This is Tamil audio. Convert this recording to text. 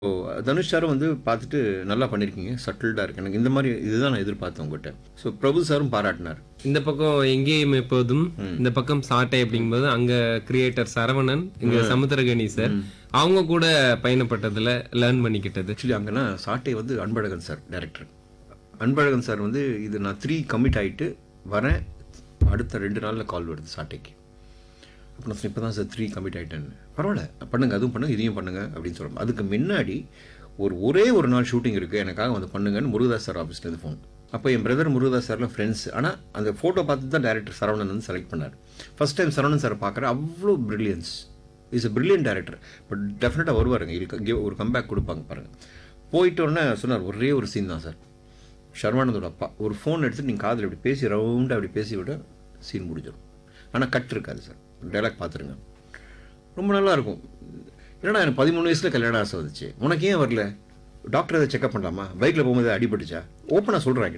ஓ தனுஷ் சாரும் வந்து பார்த்துட்டு நல்லா பண்ணியிருக்கீங்க சட்டில்டாக இருக்கு எனக்கு இந்த மாதிரி இதுதான் நான் எதிர்பார்த்தேன் உங்ககிட்ட ஸோ பிரபு சாரும் பாராட்டினார் இந்த பக்கம் எங்கேயும் எப்போதும் இந்த பக்கம் சாட்டை அப்படிங்கும்போது அங்க கிரியேட்டர் சரவணன் இங்க சமுத்திரகனி சார் அவங்க கூட பயணப்பட்டதுல லேர்ன் பண்ணிக்கிட்டது ஆக்சுவலி அங்கன்னா சாட்டை வந்து Anbazhagan sir director Anbazhagan sir வந்து இது நான் த்ரீ கமிட் ஆகிட்டு வரேன் அடுத்த ரெண்டு நாளில் கால் வருது சாட்டைக்கு அப்போ நான் இப்போ தான் சார் த்ரீ கமிட் ஆகிட்டேன்னு பரவாயில்ல பண்ணுங்க அதுவும் பண்ணுங்க இதையும் பண்ணுங்க அப்படின்னு சொல்கிறோம் அதுக்கு முன்னாடி ஒரு ஒரே ஒரு நாள் ஷூட்டிங் இருக்குது எனக்காக வந்து பண்ணுங்கன்னு முருகதாஸ் சார் ஆஃபீஸ்லேருந்து ஃபோன் அப்போ என் பிரதர் முருகதாஸ் சார்லாம் ஃப்ரெண்ட்ஸ் ஆனால் அந்த ஃபோட்டோ பார்த்து தான் டேரக்டர் சரவணன் வந்து செலக்ட் பண்ணார் ஃபர்ஸ்ட் டைம் சரவணன் சார் பார்க்குறேன் அவ்வளோ brilliance is a brilliant director but டெஃபினட்டாக வருவாருங்க இதுக்கு give ஒரு கம்பேக் கொடுப்பாங்க பாருங்கள் போயிட்ட உடனே சொன்னார் ஒரே ஒரு சீன் தான் சார் ஷர்மானந்தோட அப்பா ஒரு ஃபோன் எடுத்து நீங்கள் காதில் இப்படி பேசி ரவுண்டாக அப்படி பேசி விட சீன் முடிஞ்சிடும் ஆனால் கட் இருக்காது சார் டைலாக் பார்த்துருங்க ரொம்ப நல்லா இருக்கும் என்னடா எனக்கு பதிமூணு வயசில் கல்யாண ஆசை வந்துச்சு உனக்கு ஏன் வரல டாக்டர் எதை செக்அப் பண்ணலாமா பைக்கில் போகும்போது அடிபட்டுச்சா ஓப்பனாக சொல்கிறாங்க